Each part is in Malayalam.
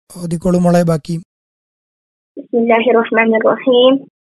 ഓതിക്കോളൂ മോളെ ബാക്കി بسم الله الرحمن الرحيم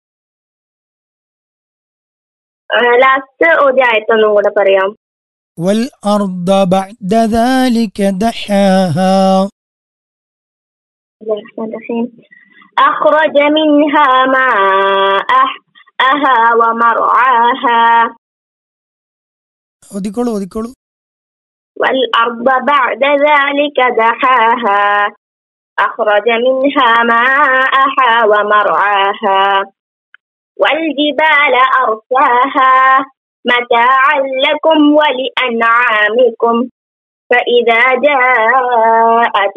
ലാസ്റ്റ് ഓതി ആയത്തൊന്നും കൂടെ പറയാം والأرض بعد ذلك دحاها بسم الله الرحمن الرحيم أخرج منها ماءها ومرعاها ഓതിക്കോളൂ ഓതിക്കോളൂ والأرض بعد ذلك دحاها أخرج منها ماءها ومرعاها والجبال أرساها متاعا لكم ولأنعامكم فإذا جاءت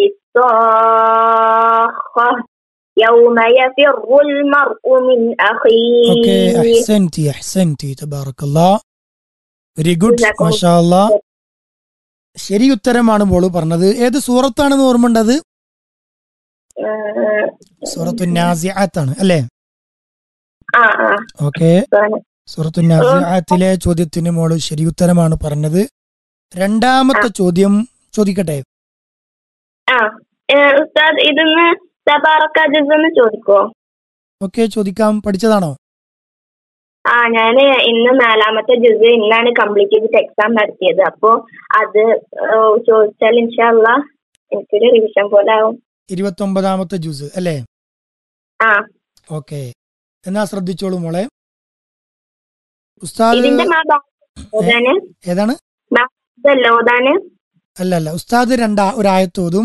الصاخة يوم يفر المرء من ഓക്കെ أخيه അഹ്സൻതി അഹ്സൻതി തബാറക്കല്ലാ വെരി ഗുഡ് ജസാക്കും. മാഷാ അല്ലാ ശരി ഉത്തരമാണ് മോള് പറഞ്ഞത് ഏത് സൂറത്താണെന്ന് ഓർമ്മണ്ടത് آه، സൂറത്തു നാസിയാത്താണ് അല്ലേ آه آه ഓക്കെ സൂറത്തു നാസിയാത്തിലെ ചോദ്യത്തിന് മോള് ശരി ഉത്തരമാണ് പറഞ്ഞത് രണ്ടാമത്തെ ചോദ്യം ചോദിക്കട്ടെ ആ ഏഹ് ഉസ്താദ് ഇതൊന്ന് തബാറക്കാജെന്ന് ചോദിക്കോ ഓക്കെ ചോദിക്കാം പഠിച്ചതാണോ ആ ഞാന് ഇന്ന് നാലാമത്തെ ജുസ് ഇന്നാണ് കംപ്ലീറ്റ് ചെയ്തിട്ട് എക്സാം നടത്തിയത് അപ്പോ അത് ഏഹ് ചോദിച്ചാൽ ഇൻഷാല്ല എനിക്കൊരു റിവിഷൻ പോലെ ആവും ഇരുപത്തി ഒമ്പതാമത്തെ ജ്യൂസ് അല്ലേ ആ ഓക്കെ എന്നാ ശ്രദ്ധിച്ചോളൂ മോളെ ഉസ്താദ് ഇതിന്റെ മാ ഭാ- ഓതാന് ഏതാണ് ഇതല്ല ഓതാന് അല്ല അല്ല ഉസ്താദ് രണ്ടാ ഒരായത്തോതും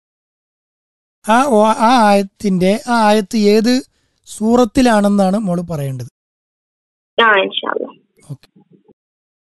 ആ ഓ- ആ ആയത്തിന്റെ ആ ആയത്ത് ഏത് സൂറത്തിലാണെന്നാണ് മോള് പറയേണ്ടത് ആ ഇൻഷാല്ല